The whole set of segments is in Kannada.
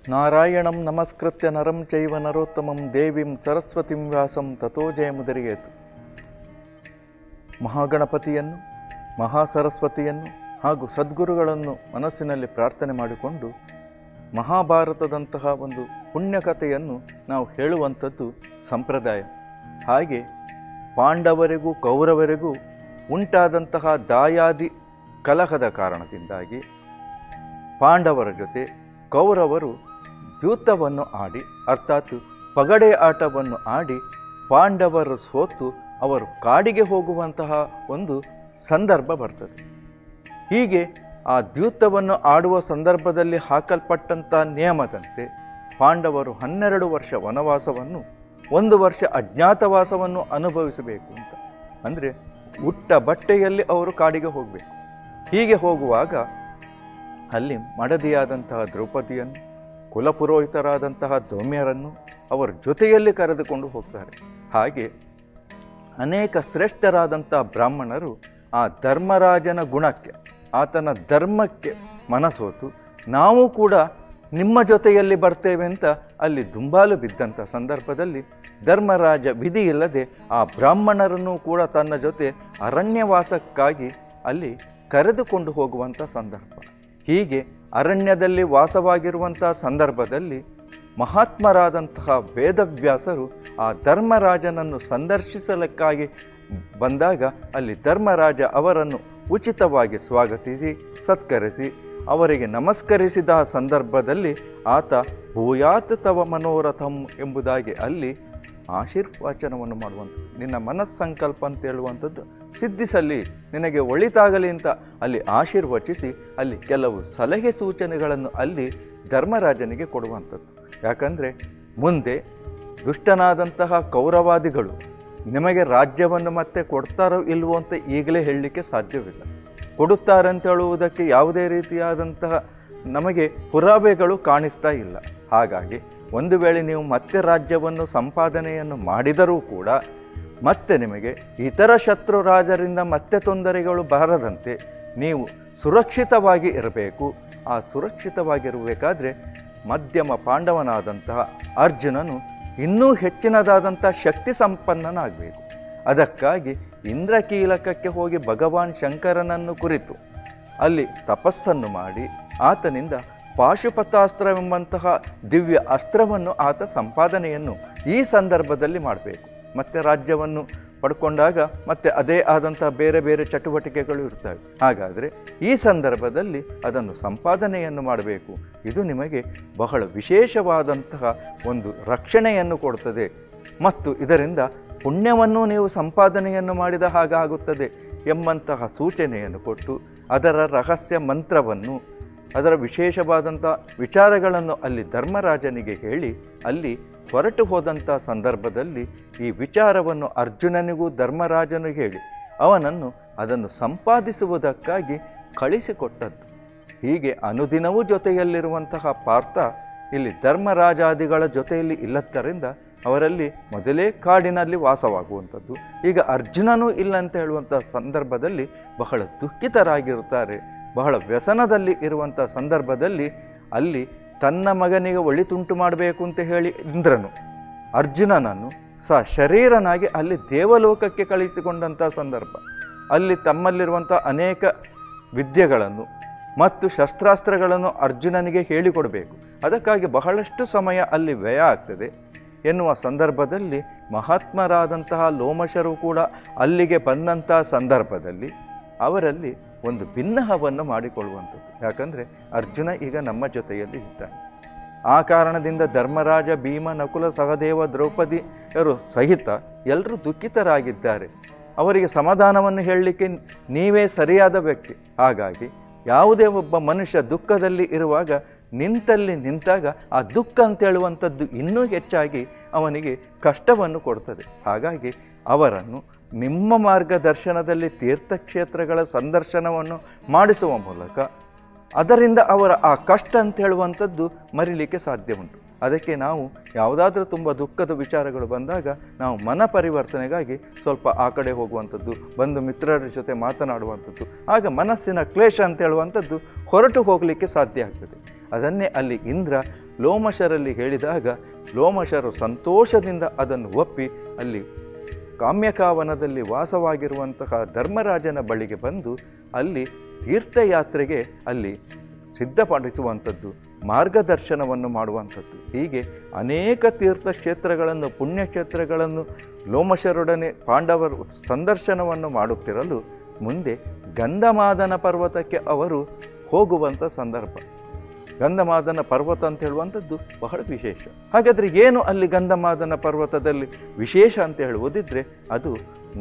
ನಾರಾಯಣಂ ನಮಸ್ಕೃತ್ಯ ನರಂ ಚೈವ ನರೋತ್ತಮಂ ದೇವಿಂ ಸರಸ್ವತಿಂ ವ್ಯಾಸಂ ತಥೋ ಜಯಮುದರಿಗೇತು ಮಹಾಗಣಪತಿಯನ್ನು ಮಹಾಸರಸ್ವತಿಯನ್ನು ಹಾಗೂ ಸದ್ಗುರುಗಳನ್ನು ಮನಸ್ಸಿನಲ್ಲಿ ಪ್ರಾರ್ಥನೆ ಮಾಡಿಕೊಂಡು ಮಹಾಭಾರತದಂತಹ ಒಂದು ಪುಣ್ಯಕಥೆಯನ್ನು ನಾವು ಹೇಳುವಂಥದ್ದು ಸಂಪ್ರದಾಯ ಹಾಗೆ ಪಾಂಡವರಿಗೂ ಕೌರವರಿಗೂ ಉಂಟಾದಂತಹ ದಾಯಾದಿ ಕಲಹದ ಕಾರಣದಿಂದಾಗಿ ಪಾಂಡವರ ಜೊತೆ ಕೌರವರು ದ್ಯೂತವನ್ನು ಆಡಿ ಅರ್ಥಾತ್ ಪಗಡೆ ಆಟವನ್ನು ಆಡಿ ಪಾಂಡವರು ಸೋತು ಅವರು ಕಾಡಿಗೆ ಹೋಗುವಂತಹ ಒಂದು ಸಂದರ್ಭ ಬರ್ತದೆ ಹೀಗೆ ಆ ದ್ಯೂತವನ್ನು ಆಡುವ ಸಂದರ್ಭದಲ್ಲಿ ಹಾಕಲ್ಪಟ್ಟಂಥ ನಿಯಮದಂತೆ ಪಾಂಡವರು ಹನ್ನೆರಡು ವರ್ಷ ವನವಾಸವನ್ನು ಒಂದು ವರ್ಷ ಅಜ್ಞಾತವಾಸವನ್ನು ಅನುಭವಿಸಬೇಕು ಅಂತ ಅಂದರೆ ಉಟ್ಟ ಬಟ್ಟೆಯಲ್ಲಿ ಅವರು ಕಾಡಿಗೆ ಹೋಗಬೇಕು ಹೀಗೆ ಹೋಗುವಾಗ ಅಲ್ಲಿ ಮಡದಿಯಾದಂತಹ ದ್ರೌಪದಿಯನ್ನು ಕುಲಪುರೋಹಿತರಾದಂತಹ ಧೌಮ್ಯರನ್ನು ಅವರ ಜೊತೆಯಲ್ಲಿ ಕರೆದುಕೊಂಡು ಹೋಗ್ತಾರೆ ಹಾಗೆ ಅನೇಕ ಶ್ರೇಷ್ಠರಾದಂಥ ಬ್ರಾಹ್ಮಣರು ಆ ಧರ್ಮರಾಜನ ಗುಣಕ್ಕೆ ಆತನ ಧರ್ಮಕ್ಕೆ ಮನಸೋತು ನಾವು ಕೂಡ ನಿಮ್ಮ ಜೊತೆಯಲ್ಲಿ ಬರ್ತೇವೆ ಅಂತ ಅಲ್ಲಿ ದುಂಬಾಲು ಬಿದ್ದಂಥ ಸಂದರ್ಭದಲ್ಲಿ ಧರ್ಮರಾಜ ವಿಧಿ ಇಲ್ಲದೆ ಆ ಬ್ರಾಹ್ಮಣರನ್ನು ಕೂಡ ತನ್ನ ಜೊತೆ ಅರಣ್ಯವಾಸಕ್ಕಾಗಿ ಅಲ್ಲಿ ಕರೆದುಕೊಂಡು ಹೋಗುವಂಥ ಸಂದರ್ಭ ಹೀಗೆ ಅರಣ್ಯದಲ್ಲಿ ವಾಸವಾಗಿರುವಂಥ ಸಂದರ್ಭದಲ್ಲಿ ಮಹಾತ್ಮರಾದಂತಹ ವೇದವ್ಯಾಸರು ಆ ಧರ್ಮರಾಜನನ್ನು ಸಂದರ್ಶಿಸಲಿಕ್ಕಾಗಿ ಬಂದಾಗ ಅಲ್ಲಿ ಧರ್ಮರಾಜ ಅವರನ್ನು ಉಚಿತವಾಗಿ ಸ್ವಾಗತಿಸಿ ಸತ್ಕರಿಸಿ ಅವರಿಗೆ ನಮಸ್ಕರಿಸಿದ ಸಂದರ್ಭದಲ್ಲಿ ಆತ ಭೂಯಾತ್ ತವ ಮನೋರಥಂ ಎಂಬುದಾಗಿ ಅಲ್ಲಿ ಆಶೀರ್ವಾಚನವನ್ನು ಮಾಡುವಂಥದ್ದು ನಿನ್ನ ಮನಸ್ಸಂಕಲ್ಪ ಅಂತ ಹೇಳುವಂಥದ್ದು ಸಿದ್ಧಿಸಲಿ ನಿನಗೆ ಒಳಿತಾಗಲಿ ಅಂತ ಅಲ್ಲಿ ಆಶೀರ್ವಚಿಸಿ ಅಲ್ಲಿ ಕೆಲವು ಸಲಹೆ ಸೂಚನೆಗಳನ್ನು ಅಲ್ಲಿ ಧರ್ಮರಾಜನಿಗೆ ಕೊಡುವಂಥದ್ದು ಯಾಕಂದರೆ ಮುಂದೆ ದುಷ್ಟನಾದಂತಹ ಕೌರವಾದಿಗಳು ನಿಮಗೆ ರಾಜ್ಯವನ್ನು ಮತ್ತೆ ಕೊಡ್ತಾರೋ ಇಲ್ವೋ ಅಂತ ಈಗಲೇ ಹೇಳಲಿಕ್ಕೆ ಸಾಧ್ಯವಿಲ್ಲ ಕೊಡುತ್ತಾರೆ ಅಂತ ಹೇಳುವುದಕ್ಕೆ ಯಾವುದೇ ರೀತಿಯಾದಂತಹ ನಮಗೆ ಪುರಾವೆಗಳು ಕಾಣಿಸ್ತಾ ಇಲ್ಲ ಹಾಗಾಗಿ ಒಂದು ವೇಳೆ ನೀವು ಮತ್ತೆ ರಾಜ್ಯವನ್ನು ಸಂಪಾದನೆಯನ್ನು ಮಾಡಿದರೂ ಕೂಡ ಮತ್ತೆ ನಿಮಗೆ ಇತರ ಶತ್ರು ರಾಜರಿಂದ ಮತ್ತೆ ತೊಂದರೆಗಳು ಬಾರದಂತೆ ನೀವು ಸುರಕ್ಷಿತವಾಗಿ ಇರಬೇಕು ಆ ಸುರಕ್ಷಿತವಾಗಿರಬೇಕಾದ್ರೆ ಮಧ್ಯಮ ಪಾಂಡವನಾದಂತಹ ಅರ್ಜುನನು ಇನ್ನೂ ಹೆಚ್ಚಿನದಾದಂಥ ಶಕ್ತಿ ಸಂಪನ್ನನಾಗಬೇಕು ಅದಕ್ಕಾಗಿ ಇಂದ್ರಕೀಲಕಕ್ಕೆ ಹೋಗಿ ಭಗವಾನ್ ಶಂಕರನನ್ನು ಕುರಿತು ಅಲ್ಲಿ ತಪಸ್ಸನ್ನು ಮಾಡಿ ಆತನಿಂದ ಪಾಶುಪತಾಸ್ತ್ರವೆಂಬಂತಹ ದಿವ್ಯ ಅಸ್ತ್ರವನ್ನು ಆತ ಸಂಪಾದನೆಯನ್ನು ಈ ಸಂದರ್ಭದಲ್ಲಿ ಮಾಡಬೇಕು ಮತ್ತೆ ರಾಜ್ಯವನ್ನು ಪಡ್ಕೊಂಡಾಗ ಮತ್ತೆ ಅದೇ ಆದಂಥ ಬೇರೆ ಬೇರೆ ಚಟುವಟಿಕೆಗಳು ಇರ್ತವೆ ಹಾಗಾದರೆ ಈ ಸಂದರ್ಭದಲ್ಲಿ ಅದನ್ನು ಸಂಪಾದನೆಯನ್ನು ಮಾಡಬೇಕು ಇದು ನಿಮಗೆ ಬಹಳ ವಿಶೇಷವಾದಂತಹ ಒಂದು ರಕ್ಷಣೆಯನ್ನು ಕೊಡ್ತದೆ ಮತ್ತು ಇದರಿಂದ ಪುಣ್ಯವನ್ನು ನೀವು ಸಂಪಾದನೆಯನ್ನು ಮಾಡಿದ ಹಾಗಾಗುತ್ತದೆ ಎಂಬಂತಹ ಸೂಚನೆಯನ್ನು ಕೊಟ್ಟು ಅದರ ರಹಸ್ಯ ಮಂತ್ರವನ್ನು ಅದರ ವಿಶೇಷವಾದಂಥ ವಿಚಾರಗಳನ್ನು ಅಲ್ಲಿ ಧರ್ಮರಾಜನಿಗೆ ಹೇಳಿ ಅಲ್ಲಿ ಹೊರಟು ಹೋದಂಥ ಸಂದರ್ಭದಲ್ಲಿ ಈ ವಿಚಾರವನ್ನು ಅರ್ಜುನನಿಗೂ ಧರ್ಮರಾಜನು ಹೇಳಿ ಅವನನ್ನು ಅದನ್ನು ಸಂಪಾದಿಸುವುದಕ್ಕಾಗಿ ಕಳಿಸಿಕೊಟ್ಟದ್ದು ಹೀಗೆ ಅನುದಿನವೂ ಜೊತೆಯಲ್ಲಿರುವಂತಹ ಪಾರ್ಥ ಇಲ್ಲಿ ಧರ್ಮರಾಜಾದಿಗಳ ಜೊತೆಯಲ್ಲಿ ಇಲ್ಲದ್ದರಿಂದ ಅವರಲ್ಲಿ ಮೊದಲೇ ಕಾಡಿನಲ್ಲಿ ವಾಸವಾಗುವಂಥದ್ದು ಈಗ ಅರ್ಜುನನೂ ಇಲ್ಲ ಅಂತ ಹೇಳುವಂಥ ಸಂದರ್ಭದಲ್ಲಿ ಬಹಳ ದುಃಖಿತರಾಗಿರುತ್ತಾರೆ ಬಹಳ ವ್ಯಸನದಲ್ಲಿ ಇರುವಂಥ ಸಂದರ್ಭದಲ್ಲಿ ಅಲ್ಲಿ ತನ್ನ ಮಗನಿಗೆ ಒಳಿತುಂಟು ಮಾಡಬೇಕು ಅಂತ ಹೇಳಿ ಇಂದ್ರನು ಅರ್ಜುನನನ್ನು ಸ ಶರೀರನಾಗಿ ಅಲ್ಲಿ ದೇವಲೋಕಕ್ಕೆ ಕಳಿಸಿಕೊಂಡಂಥ ಸಂದರ್ಭ ಅಲ್ಲಿ ತಮ್ಮಲ್ಲಿರುವಂಥ ಅನೇಕ ವಿದ್ಯೆಗಳನ್ನು ಮತ್ತು ಶಸ್ತ್ರಾಸ್ತ್ರಗಳನ್ನು ಅರ್ಜುನನಿಗೆ ಹೇಳಿಕೊಡಬೇಕು ಅದಕ್ಕಾಗಿ ಬಹಳಷ್ಟು ಸಮಯ ಅಲ್ಲಿ ವ್ಯಯ ಆಗ್ತದೆ ಎನ್ನುವ ಸಂದರ್ಭದಲ್ಲಿ ಮಹಾತ್ಮರಾದಂತಹ ಲೋಮಶರು ಕೂಡ ಅಲ್ಲಿಗೆ ಬಂದಂಥ ಸಂದರ್ಭದಲ್ಲಿ ಅವರಲ್ಲಿ ಒಂದು ಭಿನ್ನಹವನ್ನು ಮಾಡಿಕೊಳ್ಳುವಂಥದ್ದು ಯಾಕಂದರೆ ಅರ್ಜುನ ಈಗ ನಮ್ಮ ಜೊತೆಯಲ್ಲಿ ಇದ್ದಾನೆ ಆ ಕಾರಣದಿಂದ ಧರ್ಮರಾಜ ಭೀಮ ನಕುಲ ಸಹದೇವ ದ್ರೌಪದಿಯರು ಸಹಿತ ಎಲ್ಲರೂ ದುಃಖಿತರಾಗಿದ್ದಾರೆ ಅವರಿಗೆ ಸಮಾಧಾನವನ್ನು ಹೇಳಲಿಕ್ಕೆ ನೀವೇ ಸರಿಯಾದ ವ್ಯಕ್ತಿ ಹಾಗಾಗಿ ಯಾವುದೇ ಒಬ್ಬ ಮನುಷ್ಯ ದುಃಖದಲ್ಲಿ ಇರುವಾಗ ನಿಂತಲ್ಲಿ ನಿಂತಾಗ ಆ ದುಃಖ ಅಂತ ಹೇಳುವಂಥದ್ದು ಇನ್ನೂ ಹೆಚ್ಚಾಗಿ ಅವನಿಗೆ ಕಷ್ಟವನ್ನು ಕೊಡ್ತದೆ ಹಾಗಾಗಿ ಅವರನ್ನು ನಿಮ್ಮ ಮಾರ್ಗದರ್ಶನದಲ್ಲಿ ತೀರ್ಥಕ್ಷೇತ್ರಗಳ ಸಂದರ್ಶನವನ್ನು ಮಾಡಿಸುವ ಮೂಲಕ ಅದರಿಂದ ಅವರ ಆ ಕಷ್ಟ ಅಂತ ಹೇಳುವಂಥದ್ದು ಮರಿಲಿಕ್ಕೆ ಸಾಧ್ಯ ಉಂಟು ಅದಕ್ಕೆ ನಾವು ಯಾವುದಾದ್ರೂ ತುಂಬ ದುಃಖದ ವಿಚಾರಗಳು ಬಂದಾಗ ನಾವು ಮನ ಪರಿವರ್ತನೆಗಾಗಿ ಸ್ವಲ್ಪ ಆ ಕಡೆ ಹೋಗುವಂಥದ್ದು ಬಂಧು ಮಿತ್ರರ ಜೊತೆ ಮಾತನಾಡುವಂಥದ್ದು ಆಗ ಮನಸ್ಸಿನ ಕ್ಲೇಶ ಅಂತ ಹೇಳುವಂಥದ್ದು ಹೊರಟು ಹೋಗಲಿಕ್ಕೆ ಸಾಧ್ಯ ಆಗ್ತದೆ ಅದನ್ನೇ ಅಲ್ಲಿ ಇಂದ್ರ ಲೋಮಶರಲ್ಲಿ ಹೇಳಿದಾಗ ಲೋಮಶರು ಸಂತೋಷದಿಂದ ಅದನ್ನು ಒಪ್ಪಿ ಅಲ್ಲಿ ಕಾಮ್ಯಕಾವನದಲ್ಲಿ ವಾಸವಾಗಿರುವಂತಹ ಧರ್ಮರಾಜನ ಬಳಿಗೆ ಬಂದು ಅಲ್ಲಿ ತೀರ್ಥಯಾತ್ರೆಗೆ ಅಲ್ಲಿ ಸಿದ್ಧಪಡಿಸುವಂಥದ್ದು ಮಾರ್ಗದರ್ಶನವನ್ನು ಮಾಡುವಂಥದ್ದು ಹೀಗೆ ಅನೇಕ ತೀರ್ಥಕ್ಷೇತ್ರಗಳನ್ನು ಪುಣ್ಯಕ್ಷೇತ್ರಗಳನ್ನು ಲೋಮಶರೊಡನೆ ಪಾಂಡವರು ಸಂದರ್ಶನವನ್ನು ಮಾಡುತ್ತಿರಲು ಮುಂದೆ ಗಂಧಮಾದನ ಪರ್ವತಕ್ಕೆ ಅವರು ಹೋಗುವಂಥ ಸಂದರ್ಭ ಗಂಧಮಾದನ ಪರ್ವತ ಅಂತ ಹೇಳುವಂಥದ್ದು ಬಹಳ ವಿಶೇಷ ಹಾಗಾದರೆ ಏನು ಅಲ್ಲಿ ಗಂಧಮಾದನ ಪರ್ವತದಲ್ಲಿ ವಿಶೇಷ ಅಂತ ಹೇಳುವುದಿದ್ರೆ ಅದು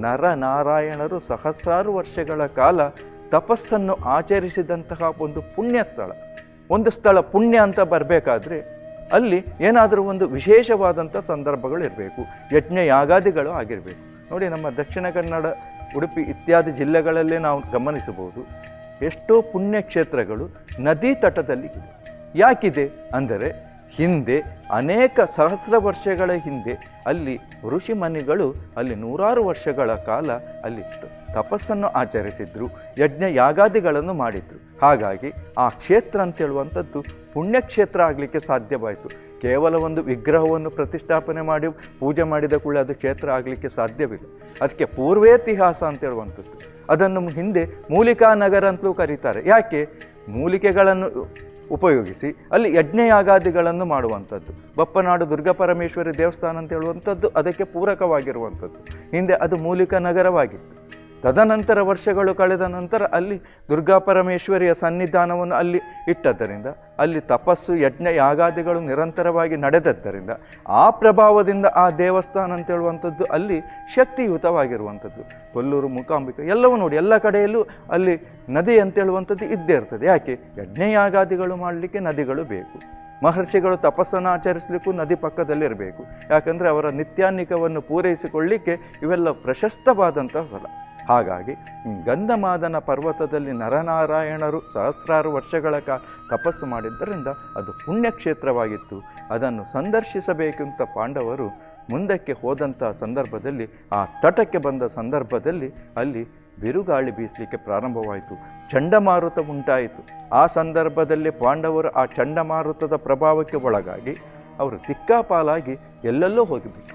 ನರನಾರಾಯಣರು ಸಹಸ್ರಾರು ವರ್ಷಗಳ ಕಾಲ ತಪಸ್ಸನ್ನು ಆಚರಿಸಿದಂತಹ ಒಂದು ಪುಣ್ಯ ಸ್ಥಳ ಒಂದು ಸ್ಥಳ ಪುಣ್ಯ ಅಂತ ಬರಬೇಕಾದ್ರೆ ಅಲ್ಲಿ ಏನಾದರೂ ಒಂದು ವಿಶೇಷವಾದಂಥ ಸಂದರ್ಭಗಳು ಇರಬೇಕು ಯಜ್ಞ ಯಾಗಾದಿಗಳು ಆಗಿರಬೇಕು ನೋಡಿ ನಮ್ಮ ದಕ್ಷಿಣ ಕನ್ನಡ ಉಡುಪಿ ಇತ್ಯಾದಿ ಜಿಲ್ಲೆಗಳಲ್ಲೇ ನಾವು ಗಮನಿಸಬಹುದು ಎಷ್ಟೋ ಪುಣ್ಯಕ್ಷೇತ್ರಗಳು ನದಿ ತಟದಲ್ಲಿ ಇದೆ ಯಾಕಿದೆ ಅಂದರೆ ಹಿಂದೆ ಅನೇಕ ಸಹಸ್ರ ವರ್ಷಗಳ ಹಿಂದೆ ಅಲ್ಲಿ ಋಷಿ ಮನಿಗಳು ಅಲ್ಲಿ ನೂರಾರು ವರ್ಷಗಳ ಕಾಲ ಅಲ್ಲಿ ತ- ತಪಸ್ಸನ್ನು ಆಚರಿಸಿದ್ರು ಯಜ್ಞ ಯಾಗಾದಿಗಳನ್ನು ಮಾಡಿದ್ರು ಹಾಗಾಗಿ ಆ ಕ್ಷೇತ್ರ ಅಂತ ಹೇಳುವಂಥದ್ದು ಪುಣ್ಯಕ್ಷೇತ್ರ ಆಗಲಿಕ್ಕೆ ಸಾಧ್ಯವಾಯಿತು ಕೇವಲ ಒಂದು ವಿಗ್ರಹವನ್ನು ಪ್ರತಿಷ್ಠಾಪನೆ ಮಾಡಿ ಪೂಜೆ ಮಾಡಿದ ಕೂಡಲೇ ಅದು ಕ್ಷೇತ್ರ ಆಗಲಿಕ್ಕೆ ಸಾಧ್ಯವಿಲ್ಲ ಅದಕ್ಕೆ ಪೂರ್ವೇತಿಹಾಸ ಅಂತ ಹೇಳುವಂಥದ್ದು ಅದನ್ನು ಹಿಂದೆ ಮೂಲಿಕಾ ನಗರ ಅಂತಲೂ ಕರೀತಾರೆ ಯಾಕೆ ಮೂಲಿಕೆಗಳನ್ನು ಉಪಯೋಗಿಸಿ ಅಲ್ಲಿ ಯಜ್ಞಯಾಗಾದಿಗಳನ್ನು ಮಾಡುವಂಥದ್ದು ಬಪ್ಪನಾಡು ದುರ್ಗಾ ಪರಮೇಶ್ವರಿ ದೇವಸ್ಥಾನ ಅಂತ ಹೇಳುವಂಥದ್ದು ಅದಕ್ಕೆ ಪೂರಕವಾಗಿರುವಂಥದ್ದು ಹಿಂದೆ ಅದು ಮೂಲಿಕ ನಗರವಾಗಿತ್ತು ತದನಂತರ ವರ್ಷಗಳು ಕಳೆದ ನಂತರ ಅಲ್ಲಿ ದುರ್ಗಾ ಪರಮೇಶ್ವರಿಯ ಸನ್ನಿಧಾನವನ್ನು ಅಲ್ಲಿ ಇಟ್ಟದ್ದರಿಂದ ಅಲ್ಲಿ ತಪಸ್ಸು ಯಜ್ಞ ಯಾಗಾದಿಗಳು ನಿರಂತರವಾಗಿ ನಡೆದದ್ದರಿಂದ ಆ ಪ್ರಭಾವದಿಂದ ಆ ದೇವಸ್ಥಾನ ಅಂತ ಹೇಳುವಂಥದ್ದು ಅಲ್ಲಿ ಶಕ್ತಿಯುತವಾಗಿರುವಂಥದ್ದು ಕೊಲ್ಲೂರು ಮೂಕಾಂಬಿಕೆ ಎಲ್ಲವೂ ನೋಡಿ ಎಲ್ಲ ಕಡೆಯಲ್ಲೂ ಅಲ್ಲಿ ನದಿ ಅಂತ ಹೇಳುವಂಥದ್ದು ಇದ್ದೇ ಇರ್ತದೆ ಯಾಕೆ ಯಜ್ಞ ಯಾಗಾದಿಗಳು ಮಾಡಲಿಕ್ಕೆ ನದಿಗಳು ಬೇಕು ಮಹರ್ಷಿಗಳು ತಪಸ್ಸನ್ನು ಆಚರಿಸಲಿಕ್ಕೂ ನದಿ ಪಕ್ಕದಲ್ಲಿರಬೇಕು ಯಾಕಂದರೆ ಅವರ ನಿತ್ಯಾನ್ನಿಕವನ್ನು ಪೂರೈಸಿಕೊಳ್ಳಿಕ್ಕೆ ಇವೆಲ್ಲ ಪ್ರಶಸ್ತವಾದಂಥ ಸ್ಥಳ ಹಾಗಾಗಿ ಗಂಧಮಾದನ ಪರ್ವತದಲ್ಲಿ ನರನಾರಾಯಣರು ಸಹಸ್ರಾರು ವರ್ಷಗಳ ಕಾ ತಪಸ್ಸು ಮಾಡಿದ್ದರಿಂದ ಅದು ಪುಣ್ಯಕ್ಷೇತ್ರವಾಗಿತ್ತು ಅದನ್ನು ಸಂದರ್ಶಿಸಬೇಕೆಂತ ಪಾಂಡವರು ಮುಂದಕ್ಕೆ ಹೋದಂಥ ಸಂದರ್ಭದಲ್ಲಿ ಆ ತಟಕ್ಕೆ ಬಂದ ಸಂದರ್ಭದಲ್ಲಿ ಅಲ್ಲಿ ಬಿರುಗಾಳಿ ಬೀಸಲಿಕ್ಕೆ ಪ್ರಾರಂಭವಾಯಿತು ಚಂಡಮಾರುತ ಉಂಟಾಯಿತು ಆ ಸಂದರ್ಭದಲ್ಲಿ ಪಾಂಡವರು ಆ ಚಂಡಮಾರುತದ ಪ್ರಭಾವಕ್ಕೆ ಒಳಗಾಗಿ ಅವರು ದಿಕ್ಕಾಪಾಲಾಗಿ ಎಲ್ಲೆಲ್ಲೋ ಹೋಗಿಬಿಟ್ರು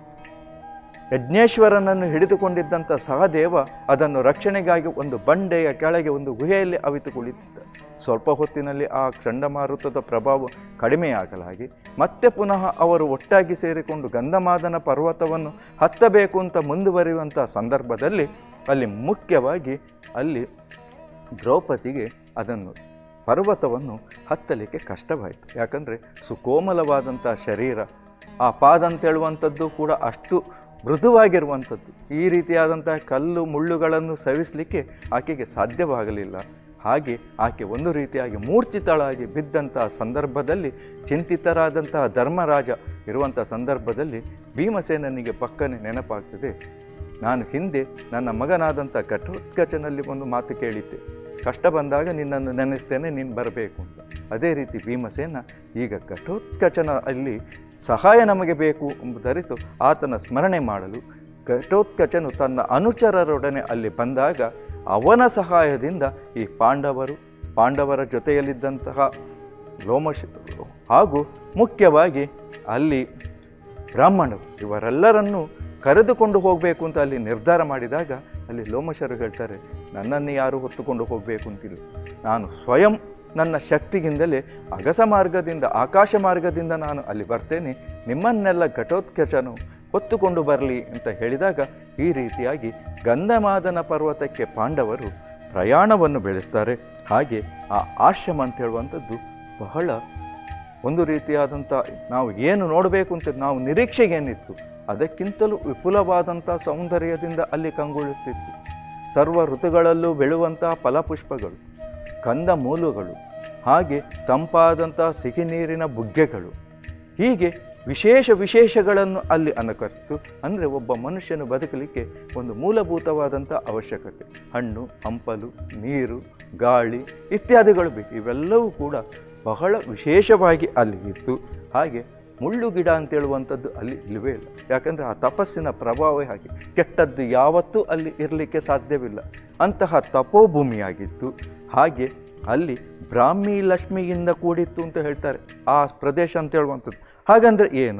ಯಜ್ಞೇಶ್ವರನನ್ನು ಹಿಡಿದುಕೊಂಡಿದ್ದಂಥ ಸಹದೇವ ಅದನ್ನು ರಕ್ಷಣೆಗಾಗಿ ಒಂದು ಬಂಡೆಯ ಕೆಳಗೆ ಒಂದು ಗುಹೆಯಲ್ಲಿ ಅವಿತು ಕುಳಿತಿದ್ದ ಸ್ವಲ್ಪ ಹೊತ್ತಿನಲ್ಲಿ ಆ ಚಂಡಮಾರುತದ ಪ್ರಭಾವ ಕಡಿಮೆಯಾಗಲಾಗಿ ಮತ್ತೆ ಪುನಃ ಅವರು ಒಟ್ಟಾಗಿ ಸೇರಿಕೊಂಡು ಗಂಧಮಾದನ ಪರ್ವತವನ್ನು ಹತ್ತಬೇಕು ಅಂತ ಮುಂದುವರಿಯುವಂಥ ಸಂದರ್ಭದಲ್ಲಿ ಅಲ್ಲಿ ಮುಖ್ಯವಾಗಿ ಅಲ್ಲಿ ದ್ರೌಪದಿಗೆ ಅದನ್ನು ಪರ್ವತವನ್ನು ಹತ್ತಲಿಕ್ಕೆ ಕಷ್ಟವಾಯಿತು ಯಾಕಂದರೆ ಸುಕೋಮಲವಾದಂಥ ಶರೀರ ಆ ಪಾದ ಅಂತ ಹೇಳುವಂಥದ್ದು ಕೂಡ ಅಷ್ಟು ಮೃದುವಾಗಿರುವಂಥದ್ದು ಈ ರೀತಿಯಾದಂತಹ ಕಲ್ಲು ಮುಳ್ಳುಗಳನ್ನು ಸವಿಸಲಿಕ್ಕೆ ಆಕೆಗೆ ಸಾಧ್ಯವಾಗಲಿಲ್ಲ ಹಾಗೆ ಆಕೆ ಒಂದು ರೀತಿಯಾಗಿ ಮೂರ್ಛಿತಳಾಗಿ ಬಿದ್ದಂತಹ ಸಂದರ್ಭದಲ್ಲಿ ಚಿಂತಿತರಾದಂತಹ ಧರ್ಮರಾಜ ಇರುವಂಥ ಸಂದರ್ಭದಲ್ಲಿ ಭೀಮಸೇನನಿಗೆ ಪಕ್ಕನೆ ನೆನಪಾಗ್ತದೆ ನಾನು ಹಿಂದೆ ನನ್ನ ಮಗನಾದಂಥ ಘಟೋತ್ಕಚನಲ್ಲಿ ಒಂದು ಮಾತು ಕೇಳಿದ್ದೆ ಕಷ್ಟ ಬಂದಾಗ ನಿನ್ನನ್ನು ನೆನೆಸ್ತೇನೆ ನೀನು ಬರಬೇಕು ಅಂತ ಅದೇ ರೀತಿ ಭೀಮಸೇನ ಈಗ ಘಟೋತ್ಕಚನ ಅಲ್ಲಿ ಸಹಾಯ ನಮಗೆ ಬೇಕು ಎಂಬುದರಿತು ಆತನ ಸ್ಮರಣೆ ಮಾಡಲು ಘಟೋತ್ಕಚನು ತನ್ನ ಅನುಚರರೊಡನೆ ಅಲ್ಲಿ ಬಂದಾಗ ಅವನ ಸಹಾಯದಿಂದ ಈ ಪಾಂಡವರು ಪಾಂಡವರ ಜೊತೆಯಲ್ಲಿದ್ದಂತಹ ಲೋಮಶ ಹಾಗೂ ಮುಖ್ಯವಾಗಿ ಅಲ್ಲಿ ಬ್ರಾಹ್ಮಣರು ಇವರೆಲ್ಲರನ್ನೂ ಕರೆದುಕೊಂಡು ಹೋಗಬೇಕು ಅಂತ ಅಲ್ಲಿ ನಿರ್ಧಾರ ಮಾಡಿದಾಗ ಅಲ್ಲಿ ಲೋಮಶರು ಹೇಳ್ತಾರೆ ನನ್ನನ್ನು ಯಾರು ಹೊತ್ತುಕೊಂಡು ಹೋಗಬೇಕು ಅಂತಿಲ್ಲ ನಾನು ಸ್ವಯಂ ನನ್ನ ಶಕ್ತಿಗಿಂದಲೇ ಅಗಸ ಮಾರ್ಗದಿಂದ ಆಕಾಶ ಮಾರ್ಗದಿಂದ ನಾನು ಅಲ್ಲಿ ಬರ್ತೇನೆ ನಿಮ್ಮನ್ನೆಲ್ಲ ಘಟೋತ್ಕಚನು ಹೊತ್ತುಕೊಂಡು ಬರಲಿ ಅಂತ ಹೇಳಿದಾಗ ಈ ರೀತಿಯಾಗಿ ಗಂಧಮಾದನ ಪರ್ವತಕ್ಕೆ ಪಾಂಡವರು ಪ್ರಯಾಣವನ್ನು ಬೆಳೆಸ್ತಾರೆ ಹಾಗೆ ಆ ಆಶ್ರಮ ಅಂತ ಹೇಳುವಂಥದ್ದು ಬಹಳ ಒಂದು ರೀತಿಯಾದಂಥ ನಾವು ಏನು ನೋಡಬೇಕು ಅಂತ ನಾವು ನಿರೀಕ್ಷೆಗೇನಿತ್ತು ಅದಕ್ಕಿಂತಲೂ ವಿಪುಲವಾದಂಥ ಸೌಂದರ್ಯದಿಂದ ಅಲ್ಲಿ ಕಂಗೊಳಿಸ್ತಿತ್ತು ಸರ್ವ ಋತುಗಳಲ್ಲೂ ಬೆಳೆಯುವಂತಹ ಫಲಪುಷ್ಪಗಳು ಕಂದ ಮೂಲಗಳು ಹಾಗೆ ತಂಪಾದಂಥ ಸಿಹಿ ನೀರಿನ ಬುಗ್ಗೆಗಳು ಹೀಗೆ ವಿಶೇಷ ವಿಶೇಷಗಳನ್ನು ಅಲ್ಲಿ ಅನುಕರಿತು ಅಂದರೆ ಒಬ್ಬ ಮನುಷ್ಯನು ಬದುಕಲಿಕ್ಕೆ ಒಂದು ಮೂಲಭೂತವಾದಂಥ ಅವಶ್ಯಕತೆ ಹಣ್ಣು ಹಂಪಲು ನೀರು ಗಾಳಿ ಇತ್ಯಾದಿಗಳು ಬೇಕು ಇವೆಲ್ಲವೂ ಕೂಡ ಬಹಳ ವಿಶೇಷವಾಗಿ ಅಲ್ಲಿ ಇತ್ತು ಹಾಗೆ ಮುಳ್ಳು ಗಿಡ ಅಂತೇಳುವಂಥದ್ದು ಅಲ್ಲಿ ಇಲ್ಲವೇ ಇಲ್ಲ ಯಾಕಂದರೆ ಆ ತಪಸ್ಸಿನ ಪ್ರಭಾವ ಹಾಗೆ ಕೆಟ್ಟದ್ದು ಯಾವತ್ತೂ ಅಲ್ಲಿ ಇರಲಿಕ್ಕೆ ಸಾಧ್ಯವಿಲ್ಲ ಅಂತಹ ತಪೋಭೂಮಿಯಾಗಿತ್ತು ಹಾಗೆ ಅಲ್ಲಿ ಬ್ರಾಹ್ಮಿ ಲಕ್ಷ್ಮಿಯಿಂದ ಕೂಡಿತ್ತು ಅಂತ ಹೇಳ್ತಾರೆ ಆ ಪ್ರದೇಶ ಅಂತ ಹೇಳುವಂಥದ್ದು ಹಾಗಂದ್ರೆ ಏನು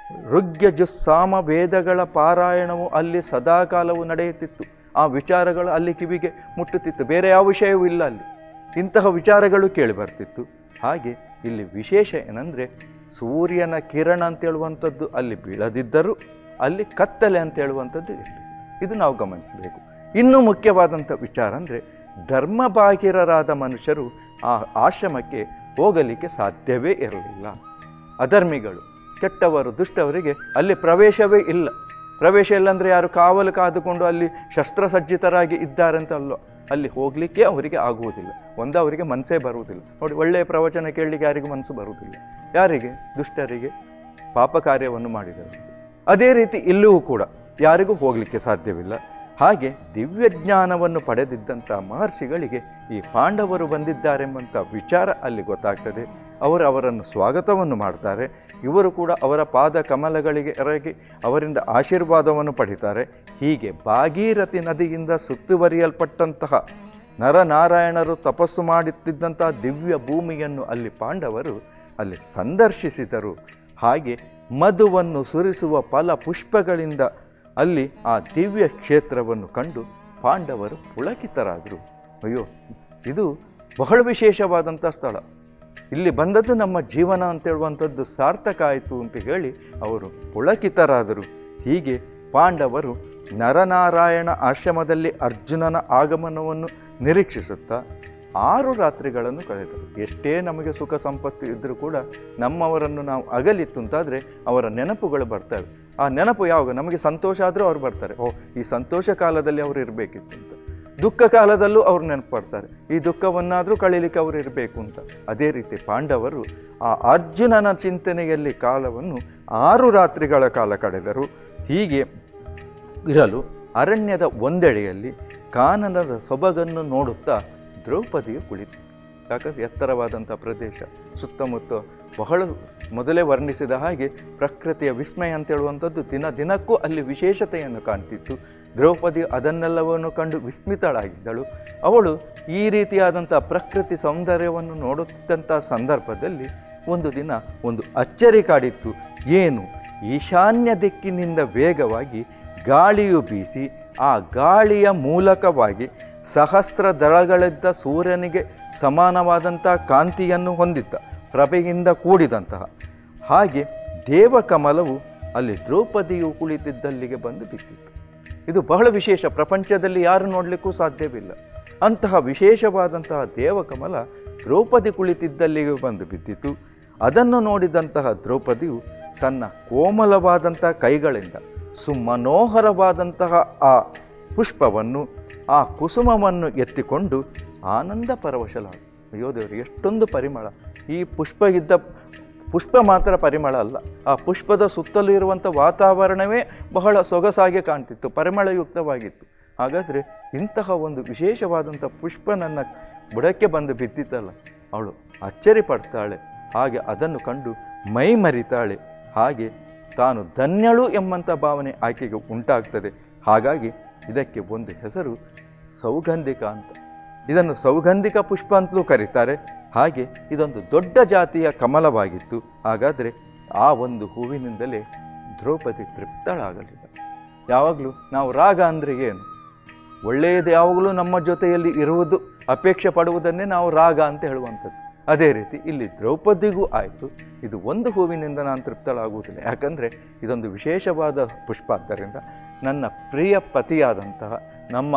ಋಗ್ಯಜು ಸಾಮ ವೇದಗಳ ಪಾರಾಯಣವು ಅಲ್ಲಿ ಸದಾಕಾಲವು ನಡೆಯುತ್ತಿತ್ತು ಆ ವಿಚಾರಗಳು ಅಲ್ಲಿ ಕಿವಿಗೆ ಮುಟ್ಟುತ್ತಿತ್ತು ಬೇರೆ ಯಾವ ವಿಷಯವೂ ಇಲ್ಲ ಅಲ್ಲಿ ಇಂತಹ ವಿಚಾರಗಳು ಕೇಳಿ ಬರ್ತಿತ್ತು ಹಾಗೆ ಇಲ್ಲಿ ವಿಶೇಷ ಏನಂದರೆ ಸೂರ್ಯನ ಕಿರಣ ಅಂತ ಹೇಳುವಂಥದ್ದು ಅಲ್ಲಿ ಬೀಳದಿದ್ದರೂ ಅಲ್ಲಿ ಕತ್ತಲೆ ಅಂತ ಹೇಳುವಂಥದ್ದು ಇರಲಿ ಇದು ನಾವು ಗಮನಿಸಬೇಕು ಇನ್ನೂ ಮುಖ್ಯವಾದಂಥ ವಿಚಾರ ಅಂದರೆ ಧರ್ಮಬಾಹಿರರಾದ ಮನುಷ್ಯರು ಆ ಆಶ್ರಮಕ್ಕೆ ಹೋಗಲಿಕ್ಕೆ ಸಾಧ್ಯವೇ ಇರಲಿಲ್ಲ ಅಧರ್ಮಿಗಳು ಕೆಟ್ಟವರು ದುಷ್ಟವರಿಗೆ ಅಲ್ಲಿ ಪ್ರವೇಶವೇ ಇಲ್ಲ ಪ್ರವೇಶ ಇಲ್ಲಂದರೆ ಯಾರು ಕಾವಲು ಕಾದುಕೊಂಡು ಅಲ್ಲಿ ಶಸ್ತ್ರಸಜ್ಜಿತರಾಗಿ ಇದ್ದಾರೆ ಅಂತ ಅಲ್ಲೋ ಅಲ್ಲಿ ಹೋಗಲಿಕ್ಕೆ ಅವರಿಗೆ ಆಗುವುದಿಲ್ಲ ಒಂದು ಅವರಿಗೆ ಮನಸ್ಸೇ ಬರುವುದಿಲ್ಲ ನೋಡಿ ಒಳ್ಳೆಯ ಪ್ರವಚನ ಕೇಳಲಿಕ್ಕೆ ಯಾರಿಗೂ ಮನಸ್ಸು ಬರುವುದಿಲ್ಲ ಯಾರಿಗೆ ದುಷ್ಟರಿಗೆ ಪಾಪ ಕಾರ್ಯವನ್ನು ಮಾಡಿದರು ಅದೇ ರೀತಿ ಇಲ್ಲಿಯೂ ಕೂಡ ಯಾರಿಗೂ ಹೋಗಲಿಕ್ಕೆ ಸಾಧ್ಯವಿಲ್ಲ ಹಾಗೆ ದಿವ್ಯ ಜ್ಞಾನವನ್ನು ಪಡೆದಿದ್ದಂಥ ಮಹರ್ಷಿಗಳಿಗೆ ಈ ಪಾಂಡವರು ಬಂದಿದ್ದಾರೆಂಬಂಥ ವಿಚಾರ ಅಲ್ಲಿ ಗೊತ್ತಾಗ್ತದೆ ಅವರು ಅವರನ್ನು ಸ್ವಾಗತವನ್ನು ಮಾಡ್ತಾರೆ ಇವರು ಕೂಡ ಅವರ ಪಾದ ಕಮಲಗಳಿಗೆ ಎರಗಿ ಅವರಿಂದ ಆಶೀರ್ವಾದವನ್ನು ಪಡಿತಾರೆ ಹೀಗೆ ಭಾಗೀರಥಿ ನದಿಯಿಂದ ಸುತ್ತುವರಿಯಲ್ಪಟ್ಟಂತಹ ನರನಾರಾಯಣರು ತಪಸ್ಸು ಮಾಡುತ್ತಿದ್ದಂತಹ ದಿವ್ಯ ಭೂಮಿಯನ್ನು ಅಲ್ಲಿ ಪಾಂಡವರು ಅಲ್ಲಿ ಸಂದರ್ಶಿಸಿದರು ಹಾಗೆ ಮಧುವನ್ನು ಸುರಿಸುವ ಫಲ ಪುಷ್ಪಗಳಿಂದ ಅಲ್ಲಿ ಆ ದಿವ್ಯ ಕ್ಷೇತ್ರವನ್ನು ಕಂಡು ಪಾಂಡವರು ಪುಳಕಿತರಾದರು ಅಯ್ಯೋ ಇದು ಬಹಳ ವಿಶೇಷವಾದಂಥ ಸ್ಥಳ ಇಲ್ಲಿ ಬಂದದ್ದು ನಮ್ಮ ಜೀವನ ಅಂತ ಹೇಳುವಂಥದ್ದು ಸಾರ್ಥಕ ಆಯಿತು ಅಂತ ಹೇಳಿ ಅವರು ಪುಳಕಿತರಾದರು ಹೀಗೆ ಪಾಂಡವರು ನರನಾರಾಯಣ ಆಶ್ರಮದಲ್ಲಿ ಅರ್ಜುನನ ಆಗಮನವನ್ನು ನಿರೀಕ್ಷಿಸುತ್ತಾ ಆರು ರಾತ್ರಿಗಳನ್ನು ಕಳೆದರು ಎಷ್ಟೇ ನಮಗೆ ಸುಖ ಸಂಪತ್ತು ಇದ್ದರೂ ಕೂಡ ನಮ್ಮವರನ್ನು ನಾವು ಅಗಲಿತ್ತು ಅಂತಾದರೆ ಅವರ ನೆನಪುಗಳು ಬರ್ತವೆ ಆ ನೆನಪು ಯಾವಾಗ ನಮಗೆ ಸಂತೋಷ ಆದರೂ ಅವ್ರು ಬರ್ತಾರೆ ಓ ಈ ಸಂತೋಷ ಕಾಲದಲ್ಲಿ ಅವರು ಇರಬೇಕಿತ್ತು ಅಂತ ದುಃಖ ಕಾಲದಲ್ಲೂ ಅವ್ರು ನೆನಪು ಬರ್ತಾರೆ ಈ ದುಃಖವನ್ನಾದರೂ ಕಳೀಲಿಕ್ಕೆ ಅವರು ಇರಬೇಕು ಅಂತ ಅದೇ ರೀತಿ ಪಾಂಡವರು ಆ ಅರ್ಜುನನ ಚಿಂತನೆಯಲ್ಲಿ ಕಾಲವನ್ನು ಆರು ರಾತ್ರಿಗಳ ಕಾಲ ಕಳೆದರು ಹೀಗೆ ಇರಲು ಅರಣ್ಯದ ಒಂದೆಡೆಯಲ್ಲಿ ಕಾನನದ ಸೊಬಗನ್ನು ನೋಡುತ್ತಾ ದ್ರೌಪದಿಯು ಕುಳಿತು ಯಾಕಂದರೆ ಎತ್ತರವಾದಂಥ ಪ್ರದೇಶ ಸುತ್ತಮುತ್ತ ಬಹಳ ಮೊದಲೇ ವರ್ಣಿಸಿದ ಹಾಗೆ ಪ್ರಕೃತಿಯ ವಿಸ್ಮಯ ಅಂತ ಹೇಳುವಂಥದ್ದು ದಿನ ದಿನಕ್ಕೂ ಅಲ್ಲಿ ವಿಶೇಷತೆಯನ್ನು ಕಾಣ್ತಿತ್ತು ದ್ರೌಪದಿ ಅದನ್ನೆಲ್ಲವನ್ನು ಕಂಡು ವಿಸ್ಮಿತಳಾಗಿದ್ದಳು ಅವಳು ಈ ರೀತಿಯಾದಂಥ ಪ್ರಕೃತಿ ಸೌಂದರ್ಯವನ್ನು ನೋಡುತ್ತಿದ್ದಂಥ ಸಂದರ್ಭದಲ್ಲಿ ಒಂದು ದಿನ ಒಂದು ಅಚ್ಚರಿ ಕಾಡಿತ್ತು ಏನು ಈಶಾನ್ಯ ದಿಕ್ಕಿನಿಂದ ವೇಗವಾಗಿ ಗಾಳಿಯು ಬೀಸಿ ಆ ಗಾಳಿಯ ಮೂಲಕವಾಗಿ ಸಹಸ್ರ ದಳಗಳಿದ್ದ ಸೂರ್ಯನಿಗೆ ಸಮಾನವಾದಂಥ ಕಾಂತಿಯನ್ನು ಹೊಂದಿದ್ದ ಪ್ರಭೆಯಿಂದ ಕೂಡಿದಂತಹ ಹಾಗೆ ದೇವಕಮಲವು ಅಲ್ಲಿ ದ್ರೌಪದಿಯು ಕುಳಿತಿದ್ದಲ್ಲಿಗೆ ಬಂದು ಬಿದ್ದಿತ್ತು ಇದು ಬಹಳ ವಿಶೇಷ ಪ್ರಪಂಚದಲ್ಲಿ ಯಾರು ನೋಡಲಿಕ್ಕೂ ಸಾಧ್ಯವಿಲ್ಲ ಅಂತಹ ವಿಶೇಷವಾದಂತಹ ದೇವಕಮಲ ದ್ರೌಪದಿ ಕುಳಿತಿದ್ದಲ್ಲಿಗೆ ಬಂದು ಬಿದ್ದಿತು ಅದನ್ನು ನೋಡಿದಂತಹ ದ್ರೌಪದಿಯು ತನ್ನ ಕೋಮಲವಾದಂಥ ಕೈಗಳಿಂದ ಸುಮನೋಹರವಾದಂತಹ ಆ ಪುಷ್ಪವನ್ನು ಆ ಕುಸುಮವನ್ನು ಎತ್ತಿಕೊಂಡು ಆನಂದ ಪರವಶಲಾದ ಅಯ್ಯೋ ದೇವರು ಎಷ್ಟೊಂದು ಪರಿಮಳ ಈ ಪುಷ್ಪ ಇದ್ದ ಪುಷ್ಪ ಮಾತ್ರ ಪರಿಮಳ ಅಲ್ಲ ಆ ಪುಷ್ಪದ ಸುತ್ತಲೂ ಇರುವಂಥ ವಾತಾವರಣವೇ ಬಹಳ ಸೊಗಸಾಗಿ ಕಾಣ್ತಿತ್ತು ಪರಿಮಳಯುಕ್ತವಾಗಿತ್ತು ಹಾಗಾದರೆ ಇಂತಹ ಒಂದು ವಿಶೇಷವಾದಂಥ ಪುಷ್ಪ ನನ್ನ ಬುಡಕ್ಕೆ ಬಂದು ಬಿದ್ದಿತ್ತಲ್ಲ ಅವಳು ಅಚ್ಚರಿ ಪಡ್ತಾಳೆ ಹಾಗೆ ಅದನ್ನು ಕಂಡು ಮೈ ಮರಿತಾಳೆ ಹಾಗೆ ತಾನು ಧನ್ಯಳು ಎಂಬಂಥ ಭಾವನೆ ಆಕೆಗೆ ಉಂಟಾಗ್ತದೆ ಹಾಗಾಗಿ ಇದಕ್ಕೆ ಒಂದು ಹೆಸರು ಸೌಗಂಧಿಕ ಅಂತ ಇದನ್ನು ಸೌಗಂಧಿಕ ಪುಷ್ಪ ಅಂತಲೂ ಕರೀತಾರೆ ಹಾಗೆ ಇದೊಂದು ದೊಡ್ಡ ಜಾತಿಯ ಕಮಲವಾಗಿತ್ತು ಹಾಗಾದರೆ ಆ ಒಂದು ಹೂವಿನಿಂದಲೇ ದ್ರೌಪದಿ ತೃಪ್ತಳಾಗಲಿಲ್ಲ ಯಾವಾಗಲೂ ನಾವು ರಾಗ ಅಂದರೆ ಏನು ಒಳ್ಳೆಯದು ಯಾವಾಗಲೂ ನಮ್ಮ ಜೊತೆಯಲ್ಲಿ ಇರುವುದು ಅಪೇಕ್ಷೆ ಪಡುವುದನ್ನೇ ನಾವು ರಾಗ ಅಂತ ಹೇಳುವಂಥದ್ದು ಅದೇ ರೀತಿ ಇಲ್ಲಿ ದ್ರೌಪದಿಗೂ ಆಯಿತು ಇದು ಒಂದು ಹೂವಿನಿಂದ ನಾನು ತೃಪ್ತಳಾಗುವುದಿಲ್ಲ ಯಾಕಂದರೆ ಇದೊಂದು ವಿಶೇಷವಾದ ಪುಷ್ಪ ಆದ್ದರಿಂದ ನನ್ನ ಪ್ರಿಯ ಪತಿಯಾದಂತಹ ನಮ್ಮ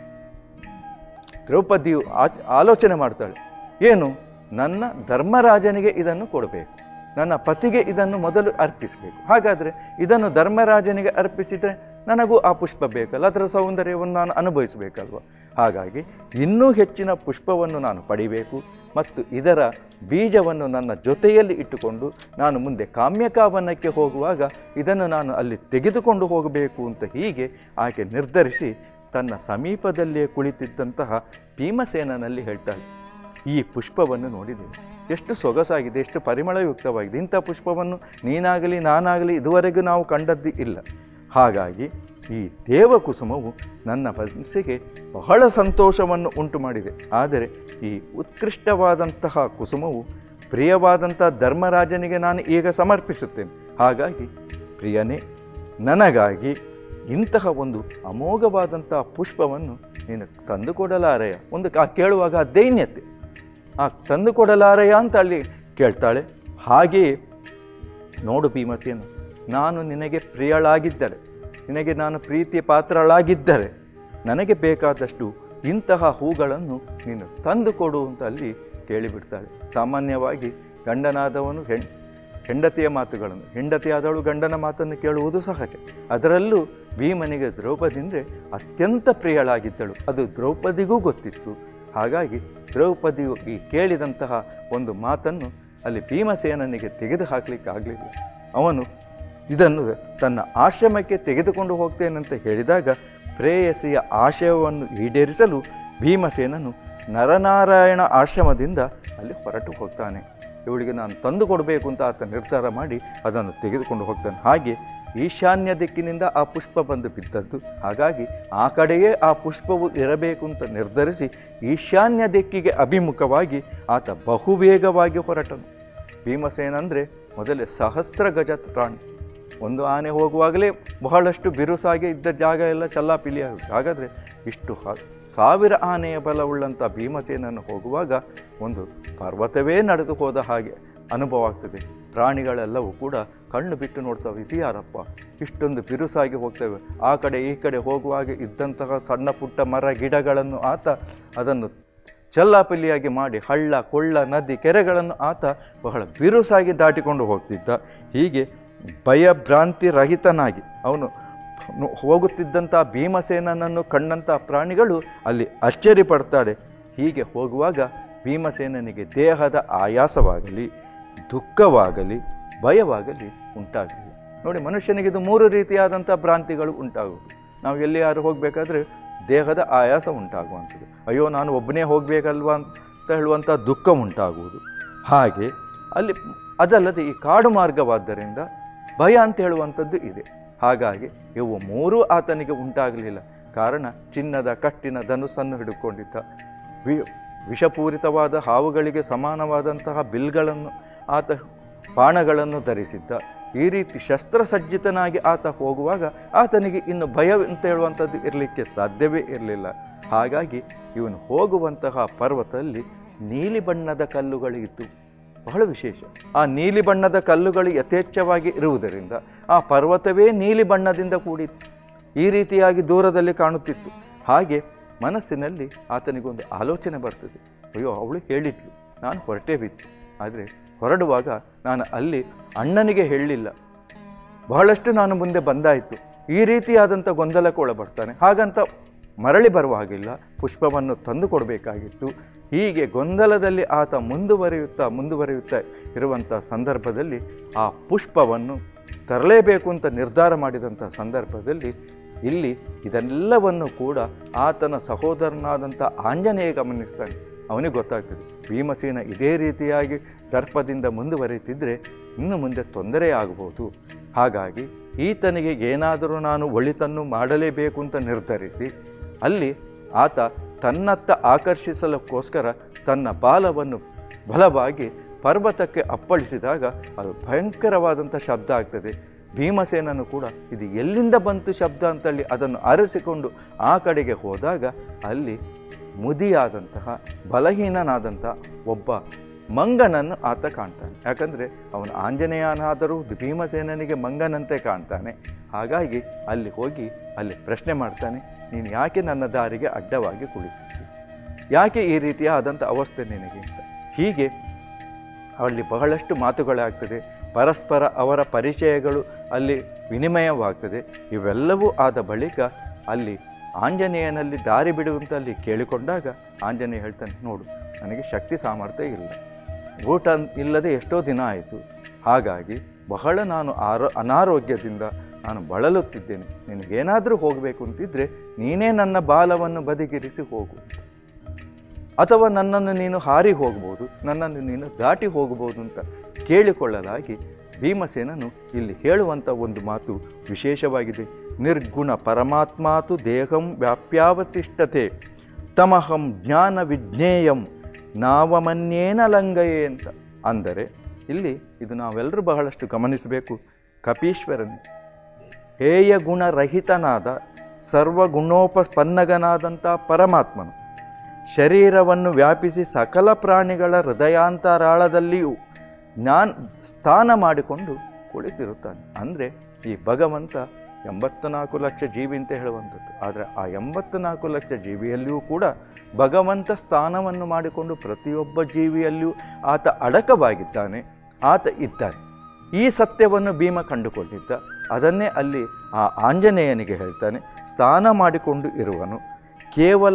ದ್ರೌಪದಿಯು ಆಚ್ ಆಲೋಚನೆ ಮಾಡ್ತಾಳೆ ಏನು ನನ್ನ ಧರ್ಮರಾಜನಿಗೆ ಇದನ್ನು ಕೊಡಬೇಕು ನನ್ನ ಪತಿಗೆ ಇದನ್ನು ಮೊದಲು ಅರ್ಪಿಸಬೇಕು ಹಾಗಾದರೆ ಇದನ್ನು ಧರ್ಮರಾಜನಿಗೆ ಅರ್ಪಿಸಿದರೆ ನನಗೂ ಆ ಪುಷ್ಪ ಬೇಕಲ್ಲ ಅದರ ಸೌಂದರ್ಯವನ್ನು ನಾನು ಅನುಭವಿಸಬೇಕಲ್ವ ಹಾಗಾಗಿ ಇನ್ನೂ ಹೆಚ್ಚಿನ ಪುಷ್ಪವನ್ನು ನಾನು ಪಡಿಬೇಕು ಮತ್ತು ಇದರ ಬೀಜವನ್ನು ನನ್ನ ಜೊತೆಯಲ್ಲಿ ಇಟ್ಟುಕೊಂಡು ನಾನು ಮುಂದೆ ಕಾಮ್ಯಕಾವನಕ್ಕೆ ಹೋಗುವಾಗ ಇದನ್ನು ನಾನು ಅಲ್ಲಿ ತೆಗೆದುಕೊಂಡು ಹೋಗಬೇಕು ಅಂತ ಹೀಗೆ ಆಕೆ ನಿರ್ಧರಿಸಿ ತನ್ನ ಸಮೀಪದಲ್ಲಿಯೇ ಕುಳಿತಿದ್ದಂತಹ ಭೀಮಸೇನನಲ್ಲಿ ಹೇಳ್ತಾಳೆ ಈ ಪುಷ್ಪವನ್ನು ನೋಡಿದ್ದೇನೆ ಎಷ್ಟು ಸೊಗಸಾಗಿದೆ ಎಷ್ಟು ಪರಿಮಳಯುಕ್ತವಾಗಿದೆ ಇಂಥ ಪುಷ್ಪವನ್ನು ನೀನಾಗಲಿ ನಾನಾಗಲಿ ಇದುವರೆಗೂ ನಾವು ಕಂಡದ್ದು ಇಲ್ಲ ಹಾಗಾಗಿ ಈ ದೇವಕುಸುಮವು ನನ್ನ ಮನಸ್ಸಿಗೆ ಬಹಳ ಸಂತೋಷವನ್ನು ಉಂಟು ಮಾಡಿದೆ ಆದರೆ ಈ ಉತ್ಕೃಷ್ಟವಾದಂತಹ ಕುಸುಮವು ಪ್ರಿಯವಾದಂಥ ಧರ್ಮರಾಜನಿಗೆ ನಾನು ಈಗ ಸಮರ್ಪಿಸುತ್ತೇನೆ ಹಾಗಾಗಿ ಪ್ರಿಯನೇ ನನಗಾಗಿ ಇಂತಹ ಒಂದು ಅಮೋಘವಾದಂತಹ ಪುಷ್ಪವನ್ನು ನೀನು ತಂದುಕೊಡಲಾರೆಯ ಒಂದು ಕಾ ಕೇಳುವಾಗ ಆ ದೈನ್ಯತೆ ಆ ತಂದುಕೊಡಲಾರೆಯ ಅಂತ ಅಲ್ಲಿ ಕೇಳ್ತಾಳೆ ಹಾಗೆಯೇ ನೋಡು ಭೀಮಸೇನ ನಾನು ನಿನಗೆ ಪ್ರಿಯಳಾಗಿದ್ದರೆ ನಿನಗೆ ನಾನು ಪ್ರೀತಿಯ ಪಾತ್ರಳಾಗಿದ್ದರೆ ನನಗೆ ಬೇಕಾದಷ್ಟು ಇಂತಹ ಹೂಗಳನ್ನು ನೀನು ತಂದು ಕೊಡು ಅಂತ ಅಲ್ಲಿ ಕೇಳಿಬಿಡ್ತಾಳೆ ಸಾಮಾನ್ಯವಾಗಿ ಗಂಡನಾದವನು ಹೆಣ್ ಹೆಂಡತಿಯ ಮಾತುಗಳನ್ನು ಹೆಂಡತಿಯಾದವಳು ಗಂಡನ ಮಾತನ್ನು ಕೇಳುವುದು ಸಹಜ ಅದರಲ್ಲೂ ಭೀಮನಿಗೆ ದ್ರೌಪದಿ ಅಂದರೆ ಅತ್ಯಂತ ಪ್ರಿಯಳಾಗಿದ್ದಳು ಅದು ದ್ರೌಪದಿಗೂ ಗೊತ್ತಿತ್ತು ಹಾಗಾಗಿ ದ್ರೌಪದಿಯು ಈ ಕೇಳಿದಂತಹ ಒಂದು ಮಾತನ್ನು ಅಲ್ಲಿ ಭೀಮಸೇನನಿಗೆ ತೆಗೆದು ಹಾಕಲಿಕ್ಕೆ ಆಗಲಿಲ್ಲ ಅವನು ಇದನ್ನು ತನ್ನ ಆಶ್ರಮಕ್ಕೆ ತೆಗೆದುಕೊಂಡು ಹೋಗ್ತೇನಂತ ಹೇಳಿದಾಗ ಪ್ರೇಯಸಿಯ ಆಶಯವನ್ನು ಈಡೇರಿಸಲು ಭೀಮಸೇನನು ನರನಾರಾಯಣ ಆಶ್ರಮದಿಂದ ಅಲ್ಲಿ ಹೊರಟು ಹೋಗ್ತಾನೆ ಇವಳಿಗೆ ನಾನು ತಂದು ಕೊಡಬೇಕು ಅಂತ ಆತ ನಿರ್ಧಾರ ಮಾಡಿ ಅದನ್ನು ತೆಗೆದುಕೊಂಡು ಹೋಗ್ತಾನೆ ಹಾಗೆ ಈಶಾನ್ಯ ದಿಕ್ಕಿನಿಂದ ಆ ಪುಷ್ಪ ಬಂದು ಬಿದ್ದದ್ದು ಹಾಗಾಗಿ ಆ ಕಡೆಯೇ ಆ ಪುಷ್ಪವು ಇರಬೇಕು ಅಂತ ನಿರ್ಧರಿಸಿ ಈಶಾನ್ಯ ದಿಕ್ಕಿಗೆ ಅಭಿಮುಖವಾಗಿ ಆತ ಬಹುವೇಗವಾಗಿ ಹೊರಟನು ಭೀಮಸೇನ ಅಂದರೆ ಮೊದಲೇ ಸಹಸ್ರ ಗಜ ಪ್ರಾಣಿ ಒಂದು ಆನೆ ಹೋಗುವಾಗಲೇ ಬಹಳಷ್ಟು ಬಿರುಸಾಗಿ ಇದ್ದ ಜಾಗ ಎಲ್ಲ ಚಲ್ಲಾಪಿಲಿ ಆಗುತ್ತೆ ಹಾಗಾದರೆ ಇಷ್ಟು ಹ ಸಾವಿರ ಆನೆಯ ಬಲವುಳ್ಳಂಥ ಭೀಮಸೇನನ್ನು ಹೋಗುವಾಗ ಒಂದು ಪರ್ವತವೇ ನಡೆದು ಹೋದ ಹಾಗೆ ಅನುಭವ ಆಗ್ತದೆ ಪ್ರಾಣಿಗಳೆಲ್ಲವೂ ಕೂಡ ಕಣ್ಣು ಬಿಟ್ಟು ನೋಡ್ತವೆ ಇದು ಯಾರಪ್ಪ ಇಷ್ಟೊಂದು ಬಿರುಸಾಗಿ ಹೋಗ್ತೇವೆ ಆ ಕಡೆ ಈ ಕಡೆ ಹೋಗುವಾಗ ಇದ್ದಂತಹ ಸಣ್ಣ ಪುಟ್ಟ ಮರ ಗಿಡಗಳನ್ನು ಆತ ಅದನ್ನು ಚೆಲ್ಲಾಪಿಲ್ಲಿಯಾಗಿ ಮಾಡಿ ಹಳ್ಳ ಕೊಳ್ಳ ನದಿ ಕೆರೆಗಳನ್ನು ಆತ ಬಹಳ ಬಿರುಸಾಗಿ ದಾಟಿಕೊಂಡು ಹೋಗ್ತಿದ್ದ ಹೀಗೆ ಭಯಭ್ರಾಂತಿ ರಹಿತನಾಗಿ ಅವನು ಹೋಗುತ್ತಿದ್ದಂಥ ಭೀಮಸೇನನನ್ನು ಕಂಡಂಥ ಪ್ರಾಣಿಗಳು ಅಲ್ಲಿ ಅಚ್ಚರಿ ಪಡ್ತಾಳೆ ಹೀಗೆ ಹೋಗುವಾಗ ಭೀಮಸೇನನಿಗೆ ದೇಹದ ಆಯಾಸವಾಗಲಿ ದುಃಖವಾಗಲಿ ಭಯವಾಗಲಿ ಉಂಟಾಗಲಿಲ್ಲ ನೋಡಿ ಮನುಷ್ಯನಿಗೆ ಇದು ಮೂರು ರೀತಿಯಾದಂಥ ಭ್ರಾಂತಿಗಳು ಉಂಟಾಗುವುದು ನಾವು ಎಲ್ಲಿ ಯಾರು ಹೋಗಬೇಕಾದ್ರೆ ದೇಹದ ಆಯಾಸ ಉಂಟಾಗುವಂಥದ್ದು ಅಯ್ಯೋ ನಾನು ಒಬ್ಬನೇ ಹೋಗಬೇಕಲ್ವಾ ಅಂತ ಹೇಳುವಂಥ ದುಃಖ ಉಂಟಾಗುವುದು ಹಾಗೆ ಅಲ್ಲಿ ಅದಲ್ಲದೆ ಈ ಕಾಡು ಮಾರ್ಗವಾದ್ದರಿಂದ ಭಯ ಅಂತ ಹೇಳುವಂಥದ್ದು ಇದೆ ಹಾಗಾಗಿ ಇವು ಮೂರೂ ಆತನಿಗೆ ಉಂಟಾಗಲಿಲ್ಲ ಕಾರಣ ಚಿನ್ನದ ಕಟ್ಟಿನ ಧನುಸ್ಸನ್ನು ಹಿಡ್ಕೊಂಡಿದ್ದ ವಿ ವಿಷಪೂರಿತವಾದ ಹಾವುಗಳಿಗೆ ಸಮಾನವಾದಂತಹ ಬಿಲ್ಗಳನ್ನು ಆತ ಬಾಣಗಳನ್ನು ಧರಿಸಿದ್ದ ಈ ರೀತಿ ಶಸ್ತ್ರಸಜ್ಜಿತನಾಗಿ ಆತ ಹೋಗುವಾಗ ಆತನಿಗೆ ಇನ್ನು ಭಯ ಅಂತ ಹೇಳುವಂಥದ್ದು ಇರಲಿಕ್ಕೆ ಸಾಧ್ಯವೇ ಇರಲಿಲ್ಲ ಹಾಗಾಗಿ ಇವನು ಹೋಗುವಂತಹ ಪರ್ವತದಲ್ಲಿ ನೀಲಿ ಬಣ್ಣದ ಕಲ್ಲುಗಳಿತ್ತು ಬಹಳ ವಿಶೇಷ ಆ ನೀಲಿ ಬಣ್ಣದ ಕಲ್ಲುಗಳು ಯಥೇಚ್ಛವಾಗಿ ಇರುವುದರಿಂದ ಆ ಪರ್ವತವೇ ನೀಲಿ ಬಣ್ಣದಿಂದ ಕೂಡಿತ್ತು ಈ ರೀತಿಯಾಗಿ ದೂರದಲ್ಲಿ ಕಾಣುತ್ತಿತ್ತು ಹಾಗೆ ಮನಸ್ಸಿನಲ್ಲಿ ಆತನಿಗೊಂದು ಆಲೋಚನೆ ಬರ್ತದೆ ಅಯ್ಯೋ ಅವಳು ಹೇಳಿದ್ಲು ನಾನು ಹೊರಟೇ ಬಿತ್ತು ಆದರೆ ಹೊರಡುವಾಗ ನಾನು ಅಲ್ಲಿ ಅಣ್ಣನಿಗೆ ಹೇಳಲಿಲ್ಲ ಬಹಳಷ್ಟು ನಾನು ಮುಂದೆ ಬಂದಾಯಿತು ಈ ರೀತಿಯಾದಂಥ ಗೊಂದಲಕ್ಕೆ ಒಳಪಡ್ತಾನೆ ಹಾಗಂತ ಮರಳಿ ಬರುವ ಹಾಗಿಲ್ಲ ಪುಷ್ಪವನ್ನು ತಂದು ಕೊಡಬೇಕಾಗಿತ್ತು ಹೀಗೆ ಗೊಂದಲದಲ್ಲಿ ಆತ ಮುಂದುವರಿಯುತ್ತಾ ಮುಂದುವರಿಯುತ್ತಾ ಇರುವಂಥ ಸಂದರ್ಭದಲ್ಲಿ ಆ ಪುಷ್ಪವನ್ನು ತರಲೇಬೇಕು ಅಂತ ನಿರ್ಧಾರ ಮಾಡಿದಂಥ ಸಂದರ್ಭದಲ್ಲಿ ಇಲ್ಲಿ ಇದೆಲ್ಲವನ್ನು ಕೂಡ ಆತನ ಸಹೋದರನಾದಂಥ ಆಂಜನೇಯ ಗಮನಿಸ್ತಾನೆ ಅವನಿಗೆ ಗೊತ್ತಾಗ್ತದೆ ಭೀಮಸೇನ ಇದೇ ರೀತಿಯಾಗಿ ದರ್ಪದಿಂದ ಮುಂದುವರಿತಿದ್ರೆ ಇನ್ನು ಮುಂದೆ ತೊಂದರೆ ಆಗಬಹುದು ಹಾಗಾಗಿ ಈತನಿಗೆ ಏನಾದರೂ ನಾನು ಒಳಿತನ್ನು ಮಾಡಲೇಬೇಕು ಅಂತ ನಿರ್ಧರಿಸಿ ಅಲ್ಲಿ ಆತ ತನ್ನತ್ತ ಆಕರ್ಷಿಸಲಕ್ಕೋಸ್ಕರ ತನ್ನ ಬಾಲವನ್ನು ಬಲವಾಗಿ ಪರ್ವತಕ್ಕೆ ಅಪ್ಪಳಿಸಿದಾಗ ಅದು ಭಯಂಕರವಾದಂಥ ಶಬ್ದ ಆಗ್ತದೆ ಭೀಮಸೇನನು ಕೂಡ ಇದು ಎಲ್ಲಿಂದ ಬಂತು ಶಬ್ದ ಅಂತೇಳಿ ಅದನ್ನು ಅರಸಿಕೊಂಡು ಆ ಕಡೆಗೆ ಹೋದಾಗ ಅಲ್ಲಿ ಮುದಿಯಾದಂತಹ ಬಲಹೀನನಾದಂಥ ಒಬ್ಬ ಮಂಗನನ್ನು ಆತ ಕಾಣ್ತಾನೆ ಯಾಕಂದರೆ ಅವನು ಆಂಜನೇಯನಾದರೂ ಭೀಮಸೇನನಿಗೆ ಮಂಗನಂತೆ ಕಾಣ್ತಾನೆ ಹಾಗಾಗಿ ಅಲ್ಲಿ ಹೋಗಿ ಅಲ್ಲಿ ಪ್ರಶ್ನೆ ಮಾಡ್ತಾನೆ ನೀನು ಯಾಕೆ ನನ್ನ ದಾರಿಗೆ ಅಡ್ಡವಾಗಿ ಕುಳಿತಿದ್ದಿ ಯಾಕೆ ಈ ರೀತಿಯ ಆದಂಥ ಅವಸ್ಥೆ ನಿನಗೆ ಅಂತ ಹೀಗೆ ಅಲ್ಲಿ ಬಹಳಷ್ಟು ಮಾತುಗಳಾಗ್ತದೆ ಪರಸ್ಪರ ಅವರ ಪರಿಚಯಗಳು ಅಲ್ಲಿ ವಿನಿಮಯವಾಗ್ತದೆ ಇವೆಲ್ಲವೂ ಆದ ಬಳಿಕ ಅಲ್ಲಿ ಆಂಜನೇಯನಲ್ಲಿ ದಾರಿ ಬಿಡುವಂತ ಅಲ್ಲಿ ಕೇಳಿಕೊಂಡಾಗ ಆಂಜನೇಯ ಹೇಳ್ತಾನೆ ನೋಡು ನನಗೆ ಶಕ್ತಿ ಸಾಮರ್ಥ್ಯ ಇಲ್ಲ ಊಟ ಇಲ್ಲದೆ ಎಷ್ಟೋ ದಿನ ಆಯಿತು ಹಾಗಾಗಿ ಬಹಳ ನಾನು ಆರೋ ಅನಾರೋಗ್ಯದಿಂದ ನಾನು ಬಳಲುತ್ತಿದ್ದೇನೆ ನಿನಗೇನಾದರೂ ಹೋಗಬೇಕು ಅಂತಿದ್ರೆ ನೀನೇ ನನ್ನ ಬಾಲವನ್ನು ಬದಿಗಿರಿಸಿ ಹೋಗು ಅಥವಾ ನನ್ನನ್ನು ನೀನು ಹಾರಿ ಹೋಗ್ಬೋದು ನನ್ನನ್ನು ನೀನು ದಾಟಿ ಹೋಗ್ಬೋದು ಅಂತ ಕೇಳಿಕೊಳ್ಳಲಾಗಿ ಭೀಮಸೇನನು ಇಲ್ಲಿ ಹೇಳುವಂಥ ಒಂದು ಮಾತು ವಿಶೇಷವಾಗಿದೆ ನಿರ್ಗುಣ ಪರಮಾತ್ಮಾತು ದೇಹಂ ವ್ಯಾಪ್ಯಾವತಿಷ್ಠತೆ ತಮಹಂ ಜ್ಞಾನ ವಿಜ್ಞೇಯಂ ನಾವಮನ್ಯೇನ ಲಂಗಯೇ ಅಂತ ಅಂದರೆ ಇಲ್ಲಿ ಇದು ನಾವೆಲ್ಲರೂ ಬಹಳಷ್ಟು ಗಮನಿಸಬೇಕು ಕಪೀಶ್ವರನೇ ಹೇಯ ಗುಣರಹಿತನಾದ ಸರ್ವಗುಣೋಪಪನ್ನಗನಾದಂಥ ಪರಮಾತ್ಮನು ಶರೀರವನ್ನು ವ್ಯಾಪಿಸಿ ಸಕಲ ಪ್ರಾಣಿಗಳ ಹೃದಯಾಂತರಾಳದಲ್ಲಿಯೂ ಜ್ಞಾನ ಸ್ಥಾನ ಮಾಡಿಕೊಂಡು ಕುಳಿತಿರುತ್ತಾನೆ ಅಂದರೆ ಈ ಭಗವಂತ ಎಂಬತ್ತು ನಾಲ್ಕು ಲಕ್ಷ ಜೀವಿ ಅಂತ ಹೇಳುವಂಥದ್ದು ಆದರೆ ಆ ಎಂಬತ್ತು ನಾಲ್ಕು ಲಕ್ಷ ಜೀವಿಯಲ್ಲಿಯೂ ಕೂಡ ಭಗವಂತ ಸ್ಥಾನವನ್ನು ಮಾಡಿಕೊಂಡು ಪ್ರತಿಯೊಬ್ಬ ಜೀವಿಯಲ್ಲಿಯೂ ಆತ ಅಡಕವಾಗಿದ್ದಾನೆ ಆತ ಇದ್ದಾನೆ ಈ ಸತ್ಯವನ್ನು ಭೀಮ ಕಂಡುಕೊಂಡಿದ್ದ ಅದನ್ನೇ ಅಲ್ಲಿ ಆ ಆಂಜನೇಯನಿಗೆ ಹೇಳ್ತಾನೆ ಸ್ಥಾನ ಮಾಡಿಕೊಂಡು ಇರುವನು ಕೇವಲ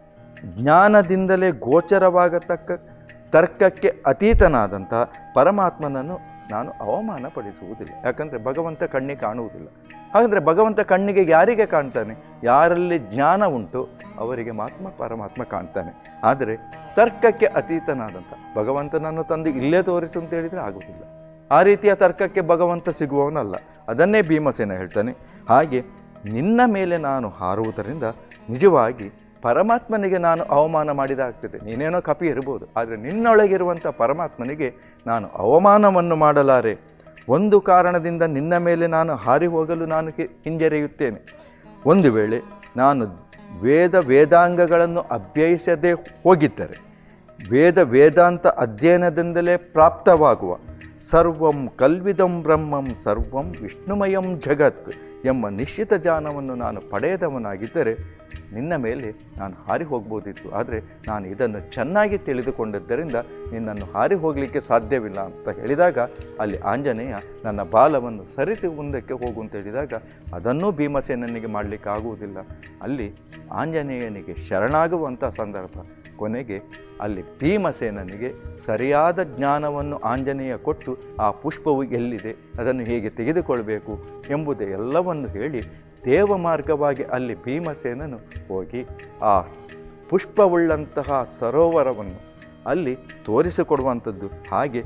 ಜ್ಞಾನದಿಂದಲೇ ಗೋಚರವಾಗತಕ್ಕ ತರ್ಕಕ್ಕೆ ಅತೀತನಾದಂತಹ ಪರಮಾತ್ಮನನ್ನು ನಾನು ಅವಮಾನ ಪಡಿಸುವುದಿಲ್ಲ ಯಾಕಂದರೆ ಭಗವಂತ ಕಣ್ಣಿಗೆ ಕಾಣುವುದಿಲ್ಲ ಹಾಗಾದರೆ ಭಗವಂತ ಕಣ್ಣಿಗೆ ಯಾರಿಗೆ ಕಾಣ್ತಾನೆ ಯಾರಲ್ಲಿ ಜ್ಞಾನ ಉಂಟು ಅವರಿಗೆ ಮಾತ್ರ ಪರಮಾತ್ಮ ಕಾಣ್ತಾನೆ ಆದರೆ ತರ್ಕಕ್ಕೆ ಅತೀತನಾದಂಥ ಭಗವಂತನನ್ನು ತಂದು ಇಲ್ಲೇ ತೋರಿಸು ಅಂತ ಹೇಳಿದರೆ ಆಗುವುದಿಲ್ಲ ಆ ರೀತಿಯ ತರ್ಕಕ್ಕೆ ಭಗವಂತ ಸಿಗುವವನಲ್ಲ ಅದನ್ನೇ ಭೀಮಸೇನ ಹೇಳ್ತಾನೆ ಹಾಗೆ ನಿನ್ನ ಮೇಲೆ ನಾನು ಹಾರುವುದರಿಂದ ನಿಜವಾಗಿ ಪರಮಾತ್ಮನಿಗೆ ನಾನು ಅವಮಾನ ಮಾಡಿದಾಗ್ತದೆ ನೀನೇನೋ ಕಪಿ ಇರ್ಬೋದು ಆದರೆ ನಿನ್ನೊಳಗಿರುವಂಥ ಪರಮಾತ್ಮನಿಗೆ ನಾನು ಅವಮಾನವನ್ನು ಮಾಡಲಾರೆ ಒಂದು ಕಾರಣದಿಂದ ನಿನ್ನ ಮೇಲೆ ನಾನು ಹಾರಿ ಹೋಗಲು ನಾನು ಹಿ- ಹಿಂಜರಿಯುತ್ತೇನೆ ಒಂದು ವೇಳೆ ನಾನು ವೇದ ವೇದಾಂಗಗಳನ್ನು ಅಭ್ಯಯಿಸದೆ ಹೋಗಿದ್ದರೆ ವೇದ ವೇದಾಂತ ಅಧ್ಯಯನದಿಂದಲೇ ಪ್ರಾಪ್ತವಾಗುವ ಸರ್ವಂ ಕಲ್ವಿದಂ ಬ್ರಹ್ಮಂ ಸರ್ವಂ ವಿಷ್ಣುಮಯಂ ಜಗತ್ ಎಂಬ ನಿಶ್ಚಿತ ಜ್ಞಾನವನ್ನು ನಾನು ಪಡೆಯದವನಾಗಿದ್ದರೆ ನಿನ್ನ ಮೇಲೆ ನಾನು ಹಾರಿ ಹೋಗ್ಬೋದಿತ್ತು ಆದರೆ ನಾನು ಇದನ್ನು ಚೆನ್ನಾಗಿ ತಿಳಿದುಕೊಂಡಿದ್ದರಿಂದ ನಿನ್ನನ್ನು ಹಾರಿ ಹೋಗಲಿಕ್ಕೆ ಸಾಧ್ಯವಿಲ್ಲ ಅಂತ ಹೇಳಿದಾಗ ಅಲ್ಲಿ ಆಂಜನೇಯ ನನ್ನ ಬಾಲವನ್ನು ಸರಿಸಿ ಮುಂದಕ್ಕೆ ಹೋಗು ಅಂತ ಹೇಳಿದಾಗ ಅದನ್ನೂ ಭೀಮಸೇನನಿಗೆ ಮಾಡಲಿಕ್ಕೆ ಆಗುವುದಿಲ್ಲ ಅಲ್ಲಿ ಆಂಜನೇಯನಿಗೆ ಶರಣಾಗುವಂಥ ಸಂದರ್ಭ ಕೊನೆಗೆ ಅಲ್ಲಿ ಭೀಮಸೇನನಿಗೆ ಸರಿಯಾದ ಜ್ಞಾನವನ್ನು ಆಂಜನೇಯ ಕೊಟ್ಟು ಆ ಪುಷ್ಪವು ಎಲ್ಲಿದೆ ಅದನ್ನು ಹೇಗೆ ತೆಗೆದುಕೊಳ್ಬೇಕು ಎಂಬುದೇ ಎಲ್ಲವನ್ನು ಹೇಳಿ ದೇವ ಮಾರ್ಗವಾಗಿ ಅಲ್ಲಿ ಭೀಮಸೇನನು ಹೋಗಿ ಆ ಪುಷ್ಪವುಳ್ಳಂತಹ ಸರೋವರವನ್ನು ಅಲ್ಲಿ ತೋರಿಸಿಕೊಡುವಂಥದ್ದು ಹಾಗೆ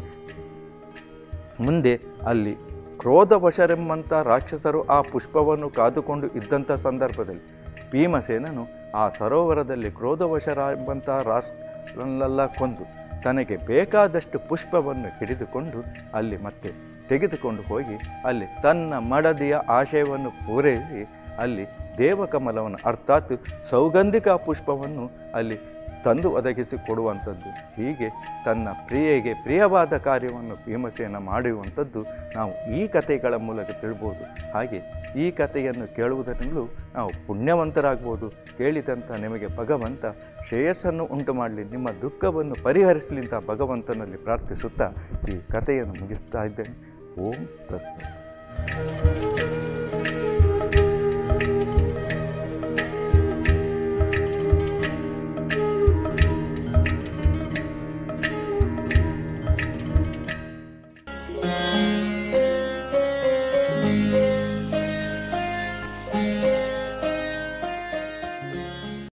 ಮುಂದೆ ಅಲ್ಲಿ ಕ್ರೋಧವಶರೆಂಬಂಥ ರಾಕ್ಷಸರು ಆ ಪುಷ್ಪವನ್ನು ಕಾದುಕೊಂಡು ಇದ್ದಂಥ ಸಂದರ್ಭದಲ್ಲಿ ಭೀಮಸೇನನು ಆ ಸರೋವರದಲ್ಲಿ ಕ್ರೋಧವಶರೆಂಬಂಥ ರಾಷ್ಟ್ರನ್ನೆಲ್ಲ ಕೊಂದು ತನಗೆ ಬೇಕಾದಷ್ಟು ಪುಷ್ಪವನ್ನು ಹಿಡಿದುಕೊಂಡು ಅಲ್ಲಿ ಮತ್ತೆ ತೆಗೆದುಕೊಂಡು ಹೋಗಿ ಅಲ್ಲಿ ತನ್ನ ಮಡದಿಯ ಆಶಯವನ್ನು ಪೂರೈಸಿ ಅಲ್ಲಿ ದೇವಕಮಲವನ್ನು ಅರ್ಥಾತ್ ಸೌಗಂಧಿಕ ಪುಷ್ಪವನ್ನು ಅಲ್ಲಿ ತಂದು ಒದಗಿಸಿ ಕೊಡುವಂಥದ್ದು ಹೀಗೆ ತನ್ನ ಪ್ರಿಯೆಗೆ ಪ್ರಿಯವಾದ ಕಾರ್ಯವನ್ನು ಭೀಮಸೇನ ಮಾಡುವಂಥದ್ದು ನಾವು ಈ ಕಥೆಗಳ ಮೂಲಕ ತಿಳ್ಬೋದು ಹಾಗೆ ಈ ಕಥೆಯನ್ನು ಕೇಳುವುದರಿಂದಲೂ ನಾವು ಪುಣ್ಯವಂತರಾಗ್ಬೋದು ಕೇಳಿದಂಥ ನಿಮಗೆ ಭಗವಂತ ಶ್ರೇಯಸ್ಸನ್ನು ಉಂಟು ಮಾಡಲಿ ನಿಮ್ಮ ದುಃಖವನ್ನು ಪರಿಹರಿಸಲಿ ಅಂತ ಭಗವಂತನಲ್ಲಿ ಪ್ರಾರ್ಥಿಸುತ್ತಾ ಈ ಕಥೆಯನ್ನು ಮುಗಿಸ್ತಾ ಇದ್ದೇನೆ ಓಂ ತಸ್ಮೈ